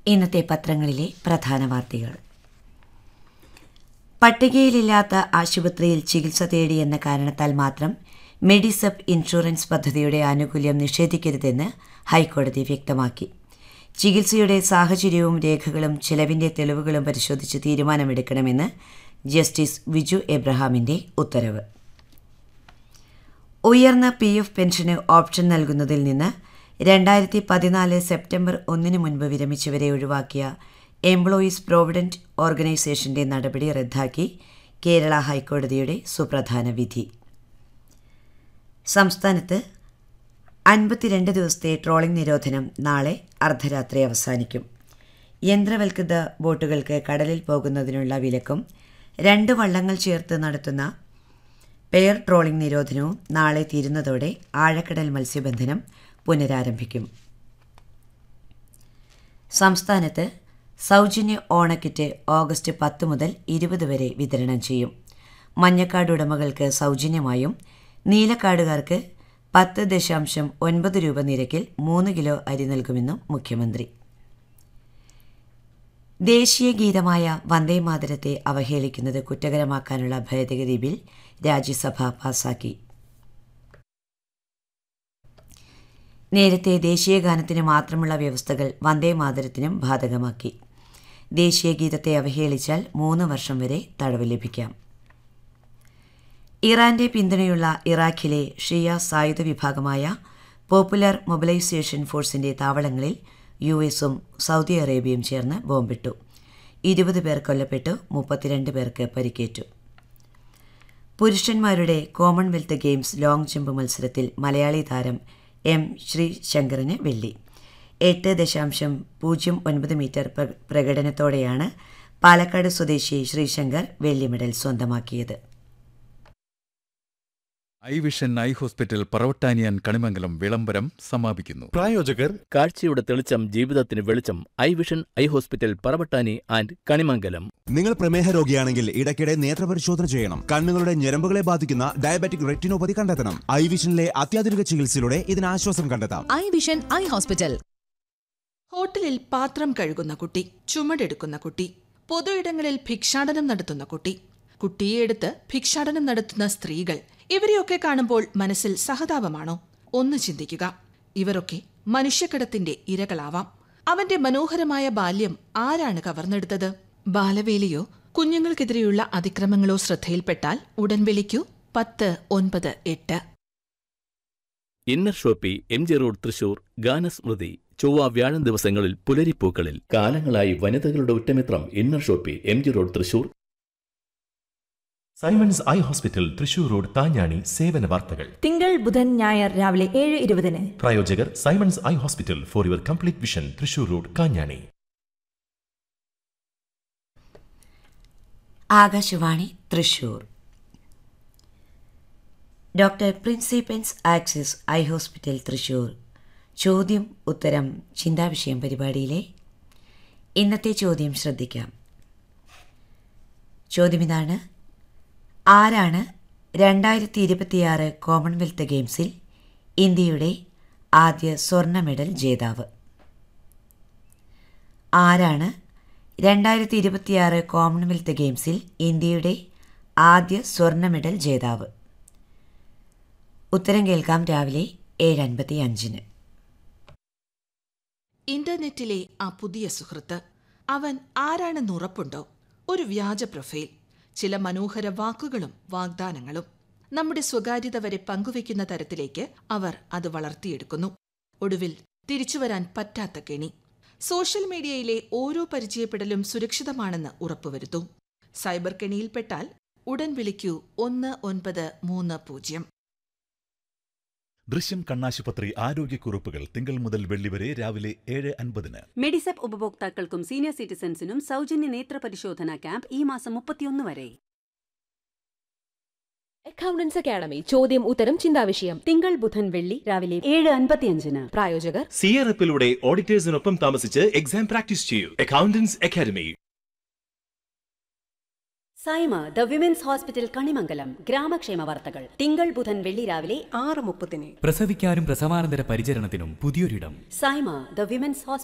ഇന്നത്തെ പത്രങ്ങളിലെ പ്രധാന വാർത്തകൾ പട്ടികയിലില്ലാത്ത ആശുപത്രിയിൽ ചികിത്സ തേടി എന്ന കാരണത്താൽ മാത്രം മെഡിസബ് ഇൻഷുറൻസ് പദ്ധതിയുടെ ആനുകൂല്യം നിഷേധിക്കരുതെന്ന് ഹൈക്കോടതി വ്യക്തമാക്കി ചികിത്സയുടെ സാഹചര്യവും രേഖകളും ചെലവിന്റെ തെളിവുകളും പരിശോധിച്ച് തീരുമാനമെടുക്കണമെന്ന് ജസ്റ്റിസ് വിജു എബ്രഹാമിന്റെ ഉത്തരവ് ഉയർന്ന പി എഫ് പെൻഷന് ഓപ്ഷൻ നൽകുന്നതിൽ നിന്ന് രണ്ടായിരത്തി പതിനാല് സെപ്റ്റംബർ ഒന്നിന് മുൻപ് വിരമിച്ചവരെ ഒഴിവാക്കിയ എംപ്ലോയീസ് പ്രോവിഡന്റ് ഓർഗനൈസേഷന്റെ നടപടി റദ്ദാക്കി കേരള ഹൈക്കോടതിയുടെ സുപ്രധാന വിധി സംസ്ഥാനത്ത് അൻപത്തിരണ്ട് ദിവസത്തെ ട്രോളിംഗ് നിരോധനം നാളെ അർദ്ധരാത്രി അവസാനിക്കും യന്ത്രവൽകൃത ബോട്ടുകൾക്ക് കടലിൽ പോകുന്നതിനുള്ള വിലക്കും രണ്ട് വള്ളങ്ങൾ ചേർത്ത് നടത്തുന്ന പെയർ ട്രോളിംഗ് നിരോധനവും നാളെ തീരുന്നതോടെ ആഴക്കടൽ മത്സ്യബന്ധനം പുനരാരംഭിക്കും സംസ്ഥാനത്ത് സൗജന്യ ഓണക്കിറ്റ് ഓഗസ്റ്റ് പത്ത് മുതൽ ഇരുപത് വരെ വിതരണം ചെയ്യും മഞ്ഞക്കാട് ഉടമകൾക്ക് സൗജന്യമായും നീലക്കാടുകാർക്ക് പത്ത് ദശാംശം ഒൻപത് രൂപ നിരക്കിൽ മൂന്ന് കിലോ അരി നൽകുമെന്നും മുഖ്യമന്ത്രി ദേശീയ ഗീതമായ വന്ദേമാതരത്തെ അവഹേളിക്കുന്നത് കുറ്റകരമാക്കാനുള്ള ഭേദഗതി ബിൽ രാജ്യസഭ പാസാക്കി നേരത്തെ ദേശീയ ഗാനത്തിന് മാത്രമുള്ള വ്യവസ്ഥകൾ വന്ദേമാതരത്തിനും ബാധകമാക്കി ദേശീയ ഗീതത്തെ അവഹേളിച്ചാൽ മൂന്ന് വർഷം വരെ തടവ് ലഭിക്കാം ഇറാന്റെ പിന്തുണയുള്ള ഇറാഖിലെ ഷിയ സായുധ വിഭാഗമായ പോപ്പുലർ മൊബിലൈസേഷൻ ഫോഴ്സിന്റെ താവളങ്ങളിൽ യു എസും സൗദി അറേബ്യയും ചേർന്ന് ബോംബിട്ടു ഇരുപത് പേർ കൊല്ലപ്പെട്ടു മുപ്പത്തിരണ്ട് പേർക്ക് പരിക്കേറ്റു പുരുഷന്മാരുടെ കോമൺവെൽത്ത് ഗെയിംസ് ലോങ് ജമ്പ് മത്സരത്തിൽ മലയാളി താരം എം ശ്രീശങ്കറിന് വെള്ളി എട്ട് ദശാംശം പൂജ്യം ഒൻപത് മീറ്റർ പ്രകടനത്തോടെയാണ് പാലക്കാട് സ്വദേശി ശ്രീശങ്കർ വെള്ളി മെഡൽ സ്വന്തമാക്കിയത് ഐ വിഷൻ ഐ ഹോസ്പിറ്റൽ പറവട്ടാനിയാൻ കണിമംഗലം വിളംബരം സമാപിക്കുന്നു പ്രായോജകർ കാഴ്ചയുടെ തെളിച്ചം ജീവിതത്തിന് വെളിച്ചം eye vision eye hospital Paravattani and Kanimangalam നിങ്ങൾ പ്രമേഹ രോഗിയാണെങ്കിൽ ഇടയ്ക്കിടെ നേത്രപരിശോധന ചെയ്യണം കണ്ണുകളുടെ ഞരമ്പുകളെ ബാധിക്കുന്ന ഡയബറ്റിക് റെറ്റിനോപ്പതി കണ്ടെത്തണം ഐ വിഷനിലെ അത്യാധുനിക ചികിത്സയിലൂടെ ഇതിന് ആശ്വാസം കണ്ടെത്താം ഐ വിഷൻ ഐ ഹോസ്പിറ്റൽ ഹോട്ടലിൽ പാത്രം കഴുകുന്ന കുട്ടി ചുമടെടുക്കുന്ന കുട്ടി പൊതുയിടങ്ങളിൽ ഭിക്ഷാടനം നടത്തുന്ന കുട്ടി കുട്ടിയെ എടുത്ത് ഭിക്ഷാടനം നടത്തുന്ന സ്ത്രീകൾ ഇവരെയൊക്കെ കാണുമ്പോൾ മനസ്സിൽ സഹതാപമാണോ ഒന്ന് ചിന്തിക്കുക ഇവരൊക്കെ മനുഷ്യക്കടത്തിന്റെ ഇരകളാവാം അവന്റെ മനോഹരമായ ബാല്യം ആരാണ് കവർന്നെടുത്തത് ബാലവേലിയോ കുഞ്ഞുങ്ങൾക്കെതിരെയുള്ള അതിക്രമങ്ങളോ ശ്രദ്ധയിൽപ്പെട്ടാൽ ഉടൻ വിളിക്കൂ പത്ത് ഒൻപത് എട്ട് inner shoppe M G road Thrissur ഗാനസ്മൃതി ചൊവ്വ വ്യാഴം ദിവസങ്ങളിൽ പുലരിപ്പൂക്കളിൽ കാലങ്ങളായി വനിതകളുടെ ഉറ്റമിത്രം inner shoppe M G road Thrissur Simon's eye hospital Thrissur road താഞ്ഞാണി സേവന വാർത്തകൾ തിങ്കൾ ബുധൻ ഞായർ രാവിലെ ഏഴ് ഇരുപതിന് പ്രായോജകർ Simon's eye hospital for your complete vision Thrissur road Kanjani Akashvani Thrissur doctor പ്രിൻസിപ്പൻസ് ആക്സിസ് ഐ ഹോസ്പിറ്റൽ തൃശൂർ ചോദ്യം ഉത്തരം ചിന്താവിഷയം പരിപാടിയിലെ ഇന്നത്തെ ചോദ്യം ശ്രദ്ധിക്കാം ചോദ്യം ഇതാണ് ആരാണ് രണ്ടായിരത്തി ഇരുപത്തിയാറ് കോമൺവെൽത്ത് ഗെയിംസിൽ ഇന്ത്യയുടെ ആദ്യ സ്വർണ്ണ മെഡൽ ജേതാവ് ആരാണ് രണ്ടായിരത്തി ഇരുപത്തിയാറ് കോമൺവെൽത്ത് ഗെയിംസിൽ ഇന്ത്യയുടെ ആദ്യ സ്വർണ്ണ മെഡൽ ജേതാവ് ഉത്തരം കേൾക്കാം രാവിലെ ഏഴ് അൻപത്തി അഞ്ചിന് ഇന്റർനെറ്റിലെ ആ പുതിയ സുഹൃത്ത് അവൻ ആരാണെന്ന് ഉറപ്പുണ്ടോ ഒരു വ്യാജ പ്രൊഫൈൽ ചില മനോഹര വാക്കുകളും വാഗ്ദാനങ്ങളും നമ്മുടെ സ്വകാര്യത വരെ പങ്കുവെക്കുന്ന തരത്തിലേക്ക് അവർ അത് വളർത്തിയെടുക്കുന്നു ഒടുവിൽ തിരിച്ചുവരാൻ പറ്റാത്ത കെണി സോഷ്യൽ മീഡിയയിലെ ഓരോ പരിചയപ്പെടലും സുരക്ഷിതമാണെന്ന് ഉറപ്പുവരുത്തൂ സൈബർ കെണിയിൽപ്പെട്ടാൽ ഉടൻ വിളിക്കൂ ഒന്ന് ഒൻപത് മൂന്ന് പൂജ്യം ദൃശ്യം കണ്ണാശുപത്രി ആരോഗ്യക്കുറിപ്പുകൾ തിങ്കൾ മുതൽ വെള്ളി വരെ രാവിലെ ഏഴ് അൻപതിന് മെഡിസെപ്പ് ഉപഭോക്താക്കൾക്കും സീനിയർ സിറ്റിസൺസിനും സൗജന്യ നേത്ര പരിശോധന ക്യാമ്പ് ഈ മാസം മുപ്പത്തിയൊന്ന് വരെ അക്കൗണ്ടൻസ് അക്കാഡമി ചോദ്യം ഉത്തരം ചിന്താവിഷയം തിങ്കൾ ബുധൻ വെള്ളി രാവിലെ ഏഴ് അൻപത്തിയഞ്ചിന് പ്രായോജകർ സി ആർ എഫിലൂടെ ഓഡിറ്റേഴ്സിനൊപ്പം താമസിച്ച് എക്സാം പ്രാക്ടീസ് ചെയ്യൂ accountants academy Saima the women's hospital Kanimangalam ഗ്രാമക്ഷേമ വാർത്തകൾ തിങ്കൾ ബുധൻ വെള്ളി രാവിലെ ആറ് മുപ്പതിന് പ്രസവിക്കാനും പ്രസവാനന്തര പരിചരണത്തിനും പുതിയൊരിടം സൈമ ദ വിമൻസ് ഹോസ്പിറ്റൽ